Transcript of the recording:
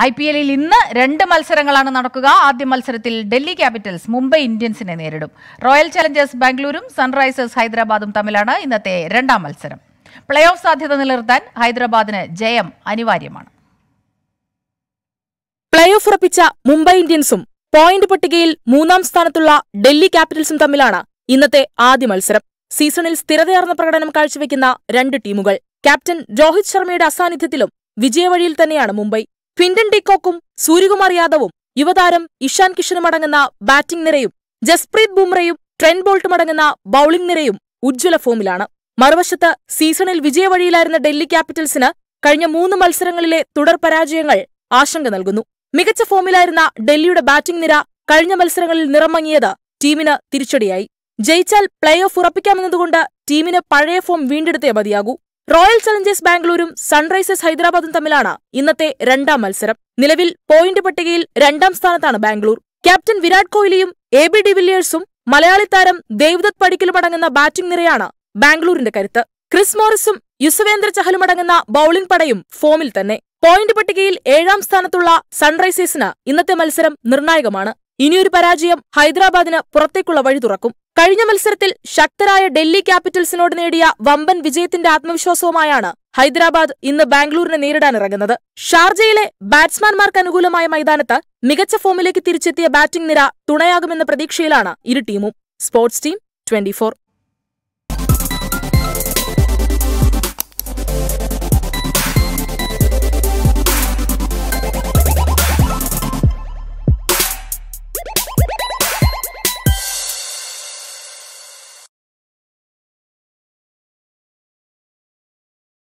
I P എല്ലിൽ ഇന്ന് രണ്ട് മത്സരങ്ങളാണ് നടക്കുക ആദ്യ മത്സരത്തിൽ ഡൽഹി ക്യാപിറ്റൽസ് മുംബൈ ഇന്ത്യൻസിനെ നേരിടും റോയൽ ചലഞ്ചേഴ്സ് ബാംഗ്ലൂരും സൺറൈസേഴ്സ് ഹൈദരാബാദും തമ്മിലാണ് ഇന്നത്തെ രണ്ടാം മത്സരം പ്ലേ ഓഫ് സാധ്യത നിലനിർത്താൻ ഹൈദരാബാദിന് ജയം അനിവാര്യമാണ് പ്ലേ ഓഫ് ഉറപ്പിച്ച മുംബൈ ഇന്ത്യൻസും പോയിന്റ് പട്ടികയിൽ മൂന്നാം സ്ഥാനത്തുള്ള ഡൽഹി ക്യാപിറ്റൽസും തമ്മിലാണ് ഇന്നത്തെ ആദ്യ മത്സരം സീസണിൽ സ്ഥിരതയാർന്ന പ്രകടനം കാഴ്ചവെക്കുന്ന രണ്ട് ടീമുകൾ ക്യാപ്റ്റൻ രോഹിത് ശർമ്മയുടെ അസാന്നിധ്യത്തിലും വിജയവഴിയിൽ തന്നെയാണ് മുംബൈ ക്വിന്റൻ ഡിക്കോക്കും സൂര്യകുമാർ യാദവും യുവതാരം ഇഷാൻ കിഷനും അടങ്ങുന്ന ബാറ്റിംഗ് നിരയും ജസ്പ്രീത് ബുംറയും ട്രെൻ ബോൾട്ടും അടങ്ങുന്ന ബൌളിംഗ് നിരയും ഉജ്ജ്വല ഫോമിലാണ് മറുവശത്ത് സീസണിൽ വിജയവഴിയിലായിരുന്ന ഡൽഹി ക്യാപിറ്റൽസിന് കഴിഞ്ഞ മൂന്ന് മത്സരങ്ങളിലെ തുടർ പരാജയങ്ങൾ ആശങ്ക നൽകുന്നു മികച്ച ഫോമിലായിരുന്ന ഡൽഹിയുടെ ബാറ്റിംഗ് നിര കഴിഞ്ഞ മത്സരങ്ങളിൽ നിറമങ്ങിയത് ടീമിന് തിരിച്ചടിയായി ജയിച്ചാൽ പ്ലേ ഓഫ് ഉറപ്പിക്കാമെന്നതുകൊണ്ട് ടീമിന് പഴയ ഫോം വീണ്ടെടുത്തേ മതിയാകൂ റോയൽ ചലഞ്ചേഴ്സ് ബാംഗ്ലൂരും സൺറൈസേഴ്സ് ഹൈദരാബാദും തമ്മിലാണ് ഇന്നത്തെ രണ്ടാം മത്സരം നിലവിൽ പോയിന്റ് പട്ടികയിൽ രണ്ടാം സ്ഥാനത്താണ് ബാംഗ്ലൂർ ക്യാപ്റ്റൻ വിരാട് കോഹ്ലിയും എ ബി ഡിവില്ലിയേഴ്സും മലയാളി താരം ദേവ്ദത്ത് പടിക്കലും അടങ്ങുന്ന ബാറ്റിംഗ് നിരയാണ് ബാംഗ്ലൂരിന്റെ കരുത്ത് ക്രിസ് മോറിസും യുസവേന്ദ്ര ചഹലും അടങ്ങുന്ന ബൌളിംഗ് പടയും ഫോമിൽ തന്നെ പോയിന്റ് പട്ടികയിൽ ഏഴാം സ്ഥാനത്തുള്ള സൺറൈസേഴ്സിന് ഇന്നത്തെ മത്സരം നിർണായകമാണ് ഇനിയൊരു പരാജയം ഹൈദരാബാദിന് പുറത്തേക്കുള്ള വഴി തുറക്കും കഴിഞ്ഞ മത്സരത്തിൽ ശക്തരായ ഡൽഹി ക്യാപിറ്റൽസിനോട് നേടിയ വമ്പൻ വിജയത്തിന്റെ ആത്മവിശ്വാസവുമായാണ് ഹൈദരാബാദ് ഇന്ന് ബാംഗ്ലൂരിനെ നേരിടാനിറങ്ങുന്നത് ഷാർജയിലെ ബാറ്റ്സ്മാൻമാർക്ക് അനുകൂലമായ മൈതാനത്ത് മികച്ച ഫോമിലേക്ക് തിരിച്ചെത്തിയ ബാറ്റിംഗ് നിര തുണയാകുമെന്ന പ്രതീക്ഷയിലാണ് ഇരു ടീമും സ്പോർട്സ് ടീം ട്വന്റി